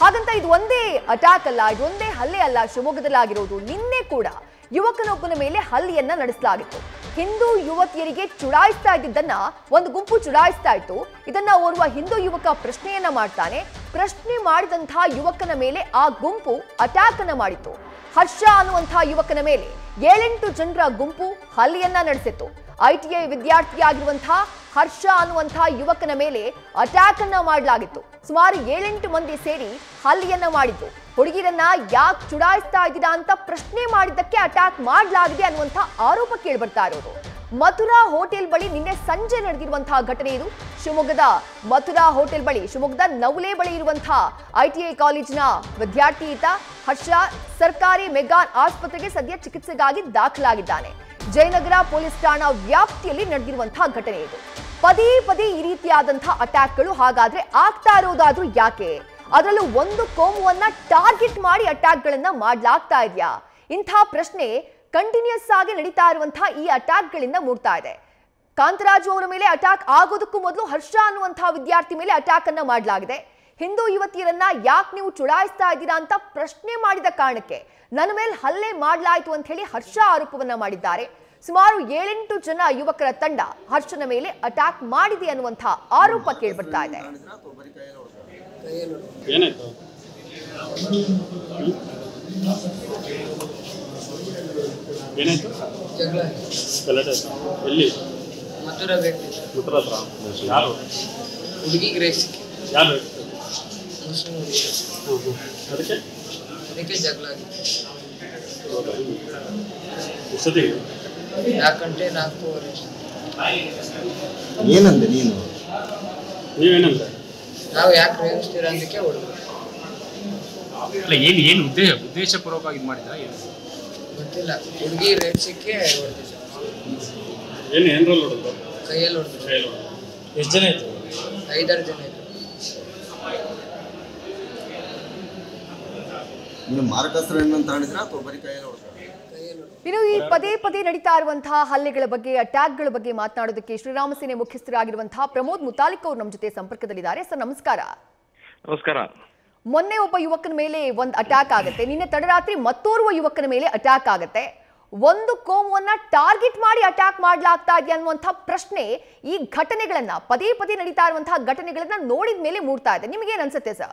ಹಾಗಂತ ಇದು ಒಂದೇ ಅಟ್ಯಾಕ್ ಅಲ್ಲ ಇದು ಒಂದೇ ಹಲ್ಲೆ ಅಲ್ಲ ಶಿವಮೊಗ್ಗದಲ್ಲಿ ಆಗಿರೋದು ನಿನ್ನೆ ಕೂಡ ಯುವಕನೊಬ್ಬನ ಮೇಲೆ ಹಲ್ಲೆಯನ್ನ ನಡೆಸಲಾಗಿತ್ತು ಹಿಂದೂ ಯುವತಿಯರಿಗೆ ಚುಡಾಯಿಸ್ತಾ ಇದ್ದಿದ್ದನ್ನ ಒಂದು ಗುಂಪು ಚುಡಾಯಿಸ್ತಾ ಇತ್ತು ಇದನ್ನ ಓರ್ವ ಹಿಂದೂ ಯುವಕ ಪ್ರಶ್ನೆಯನ್ನ ಮಾಡ್ತಾನೆ ಪ್ರಶ್ನೆ ಮಾಡಿದಂತಹ ಯುವಕನ ಮೇಲೆ ಆ ಗುಂಪು ಅಟ್ಯಾಕ್ ಅನ್ನ ಮಾಡಿತ್ತು ಹರ್ಷ ಅನ್ನುವಂತಹ ಯುವಕನ ಮೇಲೆ ಏಳೆಂಟು ಜನರ ಗುಂಪು ಹಲ್ಲೆಯನ್ನ ನಡೆಸಿತ್ತು ಐಟಿಐ ವಿದ್ಯಾರ್ಥಿಯಾಗಿರುವಂತಹ ಹರ್ಷ ಅನ್ನುವಂತಹ ಯುವಕನ ಮೇಲೆ ಅಟ್ಯಾಕ್ ಅನ್ನ ಮಾಡಲಾಗಿತ್ತು ಸುಮಾರು ಏಳೆಂಟು ಮಂದಿ ಸೇರಿ ಹಲ್ಲೆಯನ್ನ ಮಾಡಿದ್ದು ಹುಡುಗಿರನ್ನ ಯಾಕೆ ಚುಡಾಯಿಸ್ತಾ ಇದ್ದೀರಾ ಅಂತ ಪ್ರಶ್ನೆ ಮಾಡಿದ್ದಕ್ಕೆ ಅಟ್ಯಾಕ್ ಮಾಡಲಾಗಿದೆ ಅನ್ನುವಂಥ ಆರೋಪ ಕೇಳಿಬರ್ತಾ ಇರೋದು ಮಥುರಾ ಹೋಟೆಲ್ ಬಳಿ ನಿನ್ನೆ ಸಂಜೆ ನಡೆದಿರುವಂತಹ ಘಟನೆ ಇದು ಶಿವಮೊಗ್ಗದ ಮಥುರಾ ಹೋಟೆಲ್ ಬಳಿ ಶಿವಮೊಗ್ಗದ ನವಲೆ ಬಳಿ ಇರುವಂತಹ ಐಟಿಐ ಕಾಲೇಜಿನ ವಿದ್ಯಾರ್ಥಿ ಈತ ಹರ್ಷ ಸರ್ಕಾರಿ ಮೆಗಾನ್ ಆಸ್ಪತ್ರೆಗೆ ಸದ್ಯ ಚಿಕಿತ್ಸೆಗಾಗಿ ದಾಖಲಾಗಿದ್ದಾನೆ ಜಯನಗರ ಪೊಲೀಸ್ ಠಾಣಾ ವ್ಯಾಪ್ತಿಯಲ್ಲಿ ನಡೆದಿರುವಂತಹ ಘಟನೆ ಇದು ಪದೇ ಪದೇ ಈ ರೀತಿಯಾದಂತಹ ಅಟ್ಯಾಕ್ಗಳು ಹಾಗಾದ್ರೆ ಆಗ್ತಾ ಇರೋದಾದ್ರೂ ಯಾಕೆ ಅದರಲ್ಲೂ ಒಂದು ಕೋಮುವನ್ನ ಟಾರ್ಗೆಟ್ ಮಾಡಿ ಅಟ್ಯಾಕ್ಗಳನ್ನ ಮಾಡ್ಲಾಗ್ತಾ ಇದೆಯಾ ಇಂಥ ಪ್ರಶ್ನೆ ಕಂಟಿನ್ಯೂಸ್ ಆಗಿ ನಡೀತಾ ಇರುವಂತಹ ಈ ಅಟ್ಯಾಕ್ಗಳಿಂದ ಮೂಡ್ತಾ ಇದೆ ಕಾಂತರಾಜು ಅವರ ಮೇಲೆ ಅಟ್ಯಾಕ್ ಆಗೋದಕ್ಕೂ ಮೊದಲು ಹರ್ಷ ಅನ್ನುವಂತಹ ವಿದ್ಯಾರ್ಥಿ ಮೇಲೆ ಅಟ್ಯಾಕ್ ಅನ್ನ ಮಾಡಲಾಗಿದೆ ಹಿಂದೂ ಯುವತಿಯರನ್ನ ಯಾಕೆ ನೀವು ಚುಡಾಯಿಸ್ತಾ ಇದ್ದೀರಾ ಅಂತ ಪ್ರಶ್ನೆ ಮಾಡಿದ ಕಾರಣಕ್ಕೆ ನನ್ನ ಮೇಲೆ ಹಲ್ಲೆ ಮಾಡಲಾಯಿತು ಅಂತ ಹೇಳಿ ಹರ್ಷ ಆರೋಪವನ್ನ ಮಾಡಿದ್ದಾರೆ ಸುಮಾರು ಏಳೆಂಟು ಜನ ಯುವಕರ ತಂಡ ಹರ್ಷನ ಮೇಲೆ ಅಟ್ಯಾಕ್ ಮಾಡಿದೆ ಅನ್ನುವಂತಹ ಆರೋಪ ಕೇಳ್ಬರ್ತಾ ಇದೆ ಏನಾಯ್ತು ಏನಾಯ್ತು ಜಗಳ ಗಲಾಟೆ ಆಯ್ತಾ? ಎಲ್ಲಿ ಮಧುರ ವ್ಯಕ್ತಿ ಮುಟ್ರ ಹತ್ರ ಯಾರು ಹುಡುಗಿ ಗ್ರೇಸ್ ಯಾರು ಮುಸ್ಲಿಂ ಹುಡುಗಿ ಹ್ಮ್, ಹ್ಮ್. ಅದಕ್ಕೆ ಅದಕ್ಕೆ ಜಗಳ ಆಗಿತ್ತು ಎಷ್ಟೊತ್ತಿಗೆ ನಾಲ್ಕು ಗಂಟೆ ನಾಲ್ಕೂವರೆ ಏನಂದೆ ನೀನು ನೀವೇನಂದ್ರೆ ನಾವು ಯಾಕೆ ರೇಗಿಸ್ತೀರ ಅಂದಕ್ಕೆ ಹೊಡೆದು ಅಲ್ಲ ಏನು ಏನು ಉದ್ದೇಶ ಉದ್ದೇಶಪೂರ್ವಕವಾಗಿ ಇದು ಮಾಡಿದ ಏನು ಗೊತ್ತಿಲ್ಲ ಹುಡುಗಿ ರೇಗ್ಸಕ್ಕೆ ಹೊಡೆದಿದ್ದ ಏನು ಏನ್ರಲ್ಲಿ ಹೊಡೆದ್ರು ಕೈಯಲ್ಲಿ ಹೊಡೆದ್ರು ಕೈಯಲ್ಲಿ ಹೊಡೆದ್ರು. ಎಷ್ಟು ಜನ ಇತ್ತು ಐದಾರು ಜನ ಇದ್ರು ನೀನು ಮಾರಕಾಸ್ತ್ರವನ್ನು ತಾಣಿದ್ರ ಅಥವಾ ಬರೀ ಕೈಯಲ್ಲಿ ಹೊಡೆದ ಕೈಯಲ್ಲಿ ಹೊಡೆದ್ರು ಇನ್ನು ಈ ಪದೇ ಪದೇ ನಡೀತಾ ಇರುವಂತಹ ಹಲ್ಲೆಗಳ ಬಗ್ಗೆ ಅಟ್ಯಾಕ್ಗಳ ಬಗ್ಗೆ ಮಾತನಾಡೋದಕ್ಕೆ ಶ್ರೀರಾಮ ಸೇನೆ ಮುಖ್ಯಸ್ಥರಾಗಿರುವಂತಹ ಪ್ರಮೋದ್ ಮುತಾಲಿಕ್ ಅವರು ನಮ್ಮ ಜೊತೆ ಸಂಪರ್ಕದಲ್ಲಿದ್ದಾರೆ ಸರ್ ನಮಸ್ಕಾರ ನಮಸ್ಕಾರ ಮೊನ್ನೆ ಒಬ್ಬ ಯುವಕನ ಮೇಲೆ ಒಂದು ಅಟ್ಯಾಕ್ ಆಗುತ್ತೆ ನಿನ್ನೆ ತಡರಾತ್ರಿ ಮತ್ತೋರ್ವ ಯುವಕನ ಮೇಲೆ ಅಟ್ಯಾಕ್ ಆಗುತ್ತೆ ಒಂದು ಕೋಮುವನ್ನ ಟಾರ್ಗೆಟ್ ಮಾಡಿ ಅಟ್ಯಾಕ್ ಮಾಡ್ಲಾಗ್ತಾ ಇದೆಯಾ ಅನ್ನುವಂಥ ಪ್ರಶ್ನೆ ಈ ಘಟನೆಗಳನ್ನ ಪದೇ ಪದೇ ನಡೀತಾ ಇರುವಂತಹ ಘಟನೆಗಳನ್ನ ನೋಡಿದ ಮೇಲೆ ಮೂಡ್ತಾ ಇದೆ ನಿಮಗೇನ್ ಅನ್ಸುತ್ತೆ ಸರ್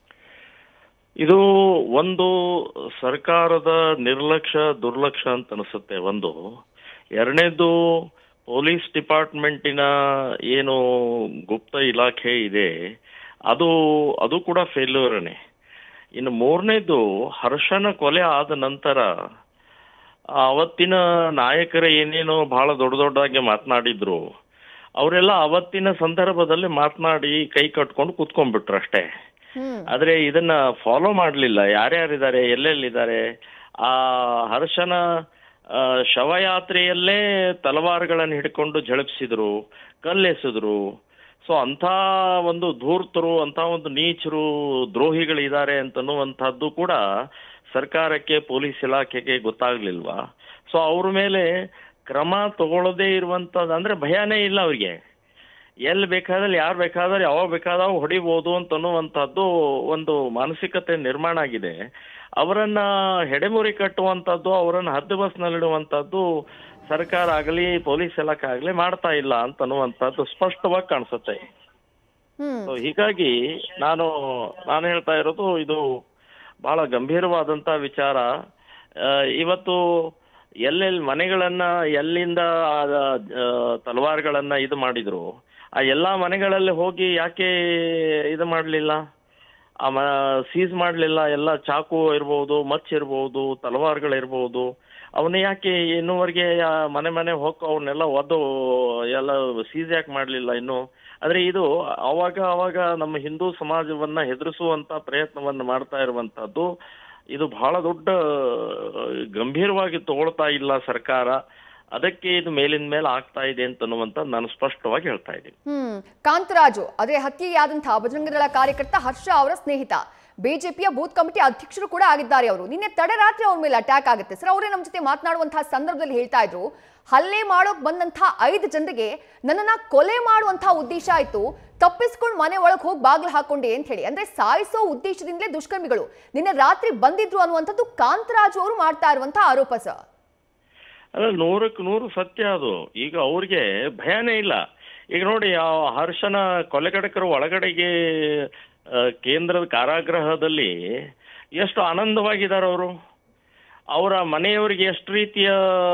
ಇದು ಒಂದು ಸರ್ಕಾರದ ನಿರ್ಲಕ್ಷ್ಯ ದುರ್ಲಕ್ಷ್ಯ ಅಂತ ಅನಿಸುತ್ತೆ ಒಂದು ಎರಡನೇದು ಪೊಲೀಸ್ ಡಿಪಾರ್ಟ್ಮೆಂಟಿನ ಏನು ಗುಪ್ತ ಇಲಾಖೆ ಇದೆ ಅದು ಅದು ಕೂಡ ಫೇಲ್ಯೂರನೇ ಇನ್ನು ಮೂರನೇದು ಹರ್ಷನ ಕೊಲೆ ಆದ ನಂತರ ಆ ಅವತ್ತಿನ ನಾಯಕರ ಏನೇನೋ ಬಹಳ ದೊಡ್ಡ ದೊಡ್ಡದಾಗಿ ಮಾತನಾಡಿದ್ರು ಅವರೆಲ್ಲ ಅವತ್ತಿನ ಸಂದರ್ಭದಲ್ಲಿ ಮಾತನಾಡಿ ಕೈ ಕಟ್ಕೊಂಡು ಕೂತ್ಕೊಂಡ್ಬಿಟ್ರು ಅಷ್ಟೇ ಹ್ಮ್ ಆದ್ರೆ ಇದನ್ನ ಫಾಲೋ ಮಾಡ್ಲಿಲ್ಲ ಯಾರ್ಯಾರಿದ್ದಾರೆ ಎಲ್ಲೆಲ್ಲಿದ್ದಾರೆ ಆ ಹರ್ಷನ ಆ, ಶವಯಾತ್ರೆಯಲ್ಲೇ ತಲವಾರುಗಳನ್ನು ಹಿಡ್ಕೊಂಡು ಝಳಪಿಸಿದ್ರು ಕಲ್ಲೆಸೆದ್ರು ಸೊ ಅಂಥ ಒಂದು ಧೂರ್ತರು ಅಂತ ಒಂದು ನೀಚರು ದ್ರೋಹಿಗಳಿದ್ದಾರೆ ಅಂತನ್ನುವಂಥದ್ದು ಕೂಡ ಸರ್ಕಾರಕ್ಕೆ ಪೊಲೀಸ್ ಇಲಾಖೆಗೆ ಗೊತ್ತಾಗ್ಲಿಲ್ವಾ ಸೊ ಅವ್ರ ಮೇಲೆ ಕ್ರಮ ತಗೊಳ್ಳದೇ ಇರುವಂತದ್ದು ಅಂದ್ರೆ ಭಯನೇ ಇಲ್ಲ ಅವ್ರಿಗೆ ಎಲ್ಲಿ ಬೇಕಾದಲ್ಲಿ ಯಾರು ಬೇಕಾದ್ರೆ ಯಾವಾಗ ಬೇಕಾದಾಗ ಹೊಡಿಬೋದು ಅಂತನ್ನುವಂಥದ್ದು ಒಂದು ಮಾನಸಿಕತೆ ನಿರ್ಮಾಣ ಆಗಿದೆ ಅವರನ್ನ ಹೆಡೆಮುರಿ ಕಟ್ಟುವಂಥದ್ದು ಅವರನ್ನ ಹದ್ದು ಬಸ್ನಲ್ಲಿಡುವಂಥದ್ದು ಸರ್ಕಾರ ಆಗಲಿ ಪೊಲೀಸ್ ಇಲಾಖೆ ಆಗಲಿ ಮಾಡ್ತಾ ಇಲ್ಲ ಅಂತನ್ನುವಂಥದ್ದು ಸ್ಪಷ್ಟವಾಗಿ ಕಾಣಿಸುತ್ತೆ ಹ್ಮ್ ಸೊ ಹೀಗಾಗಿ ನಾನು ನಾನು ಹೇಳ್ತಾ ಇರೋದು ಇದು ಬಹಳ ಗಂಭೀರವಾದಂತ ವಿಚಾರ ಆ, ಇವತ್ತು ಎಲ್ಲೆಲ್ಲಿ ಮನೆಗಳನ್ನ ಎಲ್ಲಿಂದ ಆ, ಆ, ತಲವಾರ್ಗಳನ್ನ ಇದು ಮಾಡಿದ್ರು ಆ ಎಲ್ಲಾ ಮನೆಗಳಲ್ಲಿ ಹೋಗಿ ಯಾಕೆ ಇದು ಮಾಡಲಿಲ್ಲ ಆ ಮ ಸೀಸ್ ಮಾಡಲಿಲ್ಲ ಎಲ್ಲ ಚಾಕು ಇರ್ಬೋದು ಮಚ್ ಇರ್ಬೋದು ತಲವಾರ್ಗಳಿರ್ಬೋದು ಅವನ್ನ ಯಾಕೆ ಇನ್ನೂವರೆಗೆ ಆ ಮನೆ ಮನೆ ಹೋಗಿ ಅವನ್ನೆಲ್ಲ ಒದ್ದು ಎಲ್ಲ ಸೀಸ್ ಯಾಕೆ ಮಾಡಲಿಲ್ಲ ಇನ್ನು ಅಂದ್ರೆ ಇದು ಅವಾಗ ಅವಾಗ ನಮ್ಮ ಹಿಂದೂ ಸಮಾಜವನ್ನ ಹೆದರಿಸುವಂತ ಪ್ರಯತ್ನವನ್ನ ಮಾಡ್ತಾ ಇರುವಂತದ್ದು ಇದು ಬಹಳ ದೊಡ್ಡ ಗಂಭೀರವಾಗಿ ತಗೊಳ್ತಾ ಇಲ್ಲ ಸರ್ಕಾರ ಅದಕ್ಕೆ ಇದು ಮೇಲಿನ ಮೇಲೆ ಆಗ್ತಾ ಇದೆ ಅಂತನ್ನುವಂತ ನಾನು ಸ್ಪಷ್ಟವಾಗಿ ಹೇಳ್ತಾ ಇದ್ದೀನಿ ಹ್ಮ್ ಕಾಂತರಾಜು ಅದೇ ಹತ್ಯೆಯಾದಂತಹ ಬಜರಂಗದಳ ಕಾರ್ಯಕರ್ತ ಹರ್ಷ ಅವರ ಸ್ನೇಹಿತ ಬಿಜೆಪಿಯ ಬೂತ್ ಕಮಿಟಿ ಅಧ್ಯಕ್ಷರು ಕೂಡ ಆಗಿದ್ದಾರೆ ಅವರು ನಿನ್ನೆ ತಡರಾತ್ರಿ ಅವ್ರ ಮೇಲೆ ಅಟ್ಯಾಕ್ ಆಗುತ್ತೆ ಸರ್ ಅವರೇ ನಮ್ಮ ಜೊತೆ ಮಾತನಾಡುವಂತಹ ಸಂದರ್ಭದಲ್ಲಿ ಹೇಳ್ತಾ ಇದ್ರು ಹಲ್ಲೆ ಮಾಡೋಕ್ ಬಂದಂತಹ ಐದು ಜನರಿಗೆ ನನ್ನನ್ನ ಕೊಲೆ ಮಾಡುವಂತಹ ಉದ್ದೇಶ ಆಯ್ತು ತಪ್ಪಿಸ್ಕೊಂಡು ಮನೆ ಒಳಗೆ ಹೋಗಿ ಬಾಗಿಲು ಹಾಕೊಂಡೆ ಅಂತ ಹೇಳಿ ಅಂದ್ರೆ ಸಾಯಿಸೋ ಉದ್ದೇಶದಿಂದಲೇ ದುಷ್ಕರ್ಮಿಗಳು ನಿನ್ನೆ ರಾತ್ರಿ ಬಂದಿದ್ರು ಅನ್ನುವಂಥದ್ದು ಕಾಂತರಾಜು ಅವರು ಮಾಡ್ತಾ ಇರುವಂತಹ ಆರೋಪ ಸರ್ ಅಲ್ಲ ನೂರಕ್ಕೆ ನೂರು ಸತ್ಯ ಅದು ಈಗ ಅವ್ರಿಗೆ ಭಯನೇ ಇಲ್ಲ ಈಗ ನೋಡಿ ಆ ಹರ್ಷನ ಕೊಲೆಗಡಕರು ಒಳಗಡೆಗೆ ಆ, ಕೇಂದ್ರದ ಕಾರಾಗೃಹದಲ್ಲಿ ಎಷ್ಟು ಆನಂದವಾಗಿದ್ದಾರೆ ಅವರು ಅವರ ಮನೆಯವರಿಗೆ ಎಷ್ಟು ರೀತಿಯ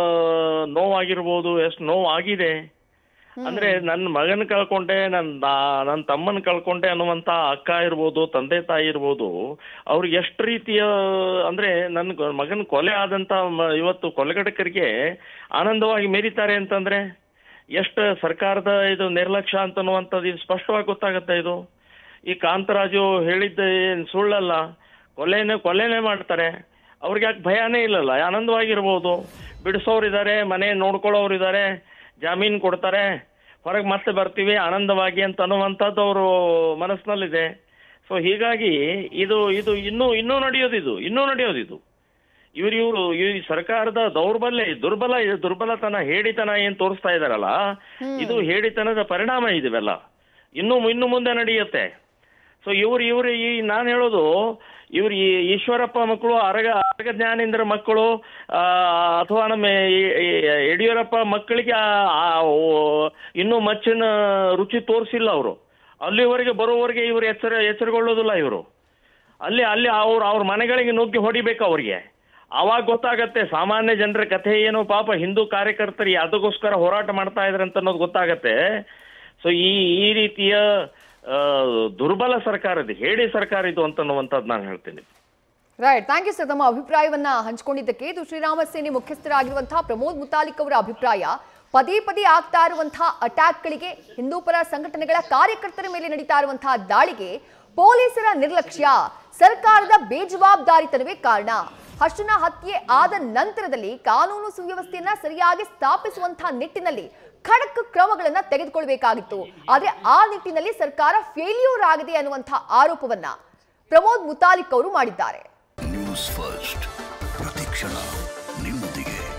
ನೋವಾಗಿರ್ಬೋದು ಎಷ್ಟು ನೋವು ಆಗಿದೆ ಅಂದ್ರೆ ನನ್ನ ಮಗನ ಕಳ್ಕೊಂಡೆ ನನ್ನ ನನ್ನ ತಮ್ಮನ ಕಳ್ಕೊಂಡೆ ಅನ್ನುವಂತ ಅಕ್ಕ ಇರ್ಬೋದು ತಂದೆ ತಾಯಿ ಇರ್ಬೋದು ಅವ್ರಿಗೆ ಎಷ್ಟು ರೀತಿಯ ಅಂದ್ರೆ ನನ್ನ ಗ- ಮಗನ ಕೊಲೆ ಆದಂತ ಮ- ಇವತ್ತು ಕೊಲೆಗಡಕರಿಗೆ ಆನಂದವಾಗಿ ಮೆರೀತಾರೆ ಅಂತಂದ್ರೆ ಎಷ್ಟು ಸರ್ಕಾರದ ಇದು ನಿರ್ಲಕ್ಷ್ಯ ಅಂತನ್ನುವಂಥದ್ದು ಇದು ಸ್ಪಷ್ಟವಾಗಿ ಗೊತ್ತಾಗುತ್ತೆ ಇದು ಈ ಕಾಂತರಾಜು ಹೇಳಿದ್ದ ಏನ್ ಸುಳ್ಳಲ್ಲ ಕೊಲೆನೇ ಕೊಲೆನೇ ಮಾಡ್ತಾರೆ ಅವ್ರಿಗೆ ಯಾಕೆ ಭಯನೇ ಇಲ್ಲಲ್ಲ ಆನಂದವಾಗಿರ್ಬೋದು ಬಿಡಿಸೋರಿದ್ದಾರೆ ಮನೆ ನೋಡ್ಕೊಳ್ಳೋರು ಇದ್ದಾರೆ ಜಾಮೀನು ಕೊಡ್ತಾರೆ ಹೊರಗೆ ಮತ್ತೆ ಬರ್ತೀವಿ ಆನಂದವಾಗಿ ಅಂತ ಅನ್ನುವಂಥದ್ದು ಅವರು ಮನಸ್ಸಿನಲ್ಲಿದೆ ಸೊ ಹೀಗಾಗಿ ಇದು ಇದು ಇನ್ನೂ ಇನ್ನೂ ನಡೆಯೋದು ಇದು ಇನ್ನೂ ನಡೆಯೋದು ಇದು ಇವ್ರು ಇವರು ಈ ಸರ್ಕಾರದ ದೌರ್ಬಲ್ಯ ದುರ್ಬಲ ದುರ್ಬಲತನ ಹೇಡಿತನ ಏನ್ ತೋರಿಸ್ತಾ ಇದಾರಲ್ಲ ಇದು ಹೇಡಿತನದ ಪರಿಣಾಮ ಇದಿವೆಲ್ಲ ಇನ್ನು ಇನ್ನು ಮುಂದೆ ನಡೆಯುತ್ತೆ ಸೊ ಇವ್ರು ಇವ್ರು ಈ ನಾನು ಹೇಳೋದು ಇವ್ರು ಈ ಈಶ್ವರಪ್ಪ ಮಕ್ಕಳು ಅರಗ ಅರಗ ಜ್ಞಾನೇಂದ್ರ ಮಕ್ಕಳು ಆ, ಅಥವಾ ನಮ್ಮ ಈ- ಈ ಯಡಿಯೂರಪ್ಪ ಮಕ್ಕಳಿಗೆ ಆ- ಆ ಓ- ಇನ್ನೂ ಮಚ್ಚಿನ ರುಚಿ ತೋರಿಸಿಲ್ಲ ಅವರು ಅಲ್ಲಿವರೆಗೆ ಬರೋವರೆಗೆ ಇವರು ಎಚ್ಚರ ಎಚ್ಚರಗೊಳ್ಳೋದಿಲ್ಲ ಇವರು ಅಲ್ಲಿ ಅಲ್ಲಿ ಅವ್ರ ಅವ್ರ ಮನೆಗಳಿಗೆ ನುಗ್ಗಿ ಹೊಡಿಬೇಕು ಅವ್ರಿಗೆ ಅವಾಗ ಗೊತ್ತಾಗತ್ತೆ ಸಾಮಾನ್ಯ ಜನರ ಕಥೆ ಏನು ಪಾಪ ಹಿಂದೂ ಕಾರ್ಯಕರ್ತರು ಅದಕ್ಕೋಸ್ಕರ ಹೋರಾಟ ಮಾಡ್ತಾ ಇದ್ರೆ ಅಂತ ಅನ್ನೋದು ಗೊತ್ತಾಗತ್ತೆ ಸೊ ಈ ಈ ರೀತಿಯ ಆ, ದುರ್ಬಲ ಸರ್ಕಾರ ಇದು ಹೇಡಿ ಸರ್ಕಾರ ಇದು ಅಂತನ್ನುವಂಥದ್ದು ನಾನು ಹೇಳ್ತೀನಿ ರೈಟ್ ಥ್ಯಾಂಕ್ ಯು ಸರ್ ತಮ್ಮ ಅಭಿಪ್ರಾಯವನ್ನ ಹಂಚಿಕೊಂಡಿದ್ದಕ್ಕೆ ಇದು ಶ್ರೀರಾಮ ಸೇನೆ ಮುಖ್ಯಸ್ಥರಾಗಿರುವಂತಹ ಪ್ರಮೋದ್ ಮುತಾಲಿಕ್ ಅವರ ಅಭಿಪ್ರಾಯ ಪದೇ ಪದೇ ಆಗ್ತಾ ಇರುವಂತಹ ಅಟ್ಯಾಕ್ಗಳಿಗೆ ಹಿಂದೂ ಪರ ಸಂಘಟನೆಗಳ ಕಾರ್ಯಕರ್ತರ ಮೇಲೆ ನಡೀತಾ ಇರುವಂತಹ ದಾಳಿಗೆ ಪೊಲೀಸರ ನಿರ್ಲಕ್ಷ್ಯ ಸರ್ಕಾರದ ಬೇಜವಾಬ್ದಾರಿತನವೇ ಕಾರಣ ಹರ್ಷನ ಹತ್ಯೆ ಆದ ನಂತರದಲ್ಲಿ ಕಾನೂನು ಸುವ್ಯವಸ್ಥೆಯನ್ನ ಸರಿಯಾಗಿ ಸ್ಥಾಪಿಸುವಂತಹ ನಿಟ್ಟಿನಲ್ಲಿ ಖಡಕ್ ಕ್ರಮಗಳನ್ನ ತೆಗೆದುಕೊಳ್ಬೇಕಾಗಿತ್ತು ಆದ್ರೆ ಆ ನಿಟ್ಟಿನಲ್ಲಿ ಸರ್ಕಾರ ಫೇಲ್ಯೂರ್ ಆಗಿದೆ ಅನ್ನುವಂತಹ ಆರೋಪವನ್ನ ಪ್ರಮೋದ್ ಮುತಾಲಿಕ್ ಅವರು ಮಾಡಿದ್ದಾರೆ ನ್ಯೂಸ್ ಫಸ್ಟ್ ಪ್ರತಿಕ್ಷಣ ನಿಮ್ಮೊಂದಿಗೆ